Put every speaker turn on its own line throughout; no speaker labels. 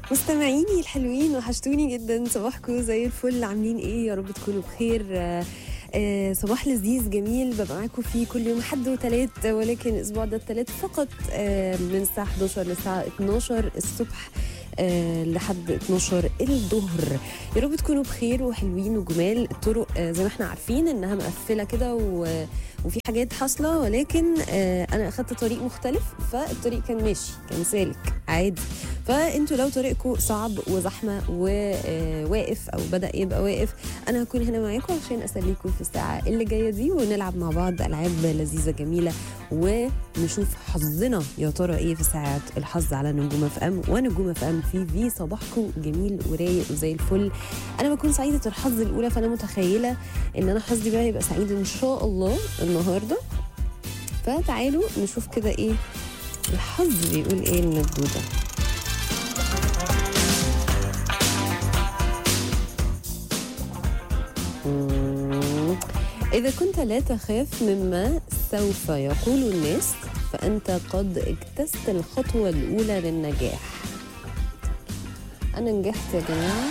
مستمعيني الحلوين وحشتوني جدا صباحكم زي الفل عاملين ايه يا رب تكونوا بخير آه، آه، صباح لذيذ جميل ببقى معاكم فيه كل يوم حد وتلات ولكن الاسبوع ده التلات فقط آه، من الساعه 11 للساعه 12 الصبح آه، لحد 12 الظهر يا رب تكونوا بخير وحلوين وجمال الطرق آه، زي ما احنا عارفين انها مقفله كده و- وفي حاجات حاصله ولكن آه، انا اخدت طريق مختلف فالطريق كان ماشي كان سالك عادي فانتوا لو طريقكم صعب وزحمه وواقف او بدا يبقى واقف انا هكون هنا معاكم عشان اسليكم في الساعه اللي جايه دي ونلعب مع بعض العاب لذيذه جميله ونشوف حظنا يا ترى ايه في ساعه الحظ على نجوم اف ام ونجوم اف ام في في صباحكم جميل ورايق وزي الفل انا بكون سعيده الحظ الاولى فانا متخيله ان انا حظي بقى يبقى سعيد ان شاء الله النهارده فتعالوا نشوف كده ايه الحظ بيقول ايه المجدوده مم. إذا كنت لا تخاف مما سوف يقول الناس فأنت قد اجتزت الخطوة الأولى للنجاح أنا نجحت يا جماعة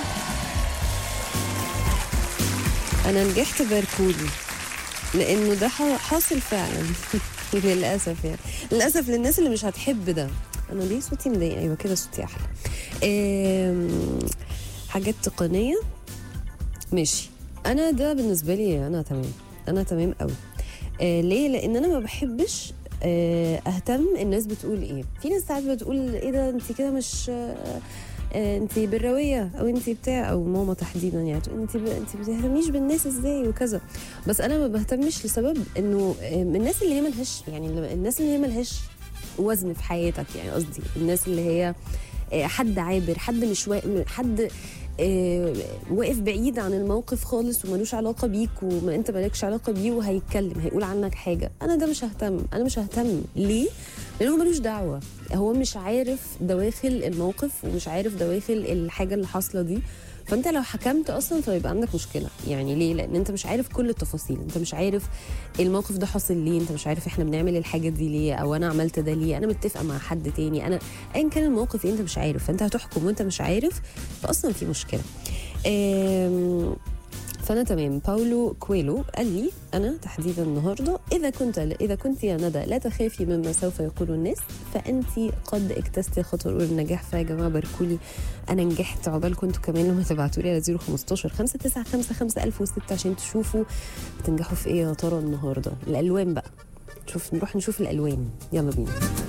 أنا نجحت باركولي لأنه ده ح- حاصل فعلا للأسف يعني للأسف للناس اللي مش هتحب ده أنا ليه صوتي مضايق أيوة كده صوتي أحلى آم، حاجات تقنية ماشي انا ده بالنسبه لي انا تمام انا تمام قوي آه ليه لان انا ما بحبش آه اهتم الناس بتقول ايه في ناس ساعات بتقول ايه ده انت كده مش آه آه انت بالرويه او انت بتاع او ماما تحديدا يعني تقول انت ب... انت بتهتميش بالناس ازاي وكذا بس انا ما بهتمش لسبب انه آه من الناس اللي هي ملهاش يعني اللي- الناس اللي هي ملهاش وزن في حياتك يعني قصدي الناس اللي هي آه، حد عابر حد مش وا... حد آه، واقف بعيد عن الموقف خالص وملوش علاقه بيك وما انت مالكش علاقه بيه وهيتكلم هيقول عنك حاجه انا ده مش ههتم انا مش ههتم ليه لان هو ملوش دعوه هو مش عارف دواخل الموقف ومش عارف دواخل الحاجه اللي حاصله دي فانت لو حكمت اصلا فيبقى عندك مشكله يعني ليه لان انت مش عارف كل التفاصيل انت مش عارف الموقف ده حاصل ليه انت مش عارف احنا بنعمل الحاجه دي ليه او انا عملت ده ليه انا متفقه مع حد تاني انا ايا كان الموقف إيه انت مش عارف فانت هتحكم وانت مش عارف فاصلا في مشكله آم، فانا تمام باولو كويلو قال لي انا تحديدا النهارده اذا كنت اذا كنت يا ندى لا تخافي مما سوف يقول الناس فانت قد اكتست خطوه الاولى للنجاح فيا جماعه باركولي انا نجحت عقبالكم انتوا كمان لما تبعتوا لي على 015 595 5006 عشان تشوفوا بتنجحوا في ايه يا ترى النهارده الالوان بقى شوف نروح نشوف الالوان يلا بينا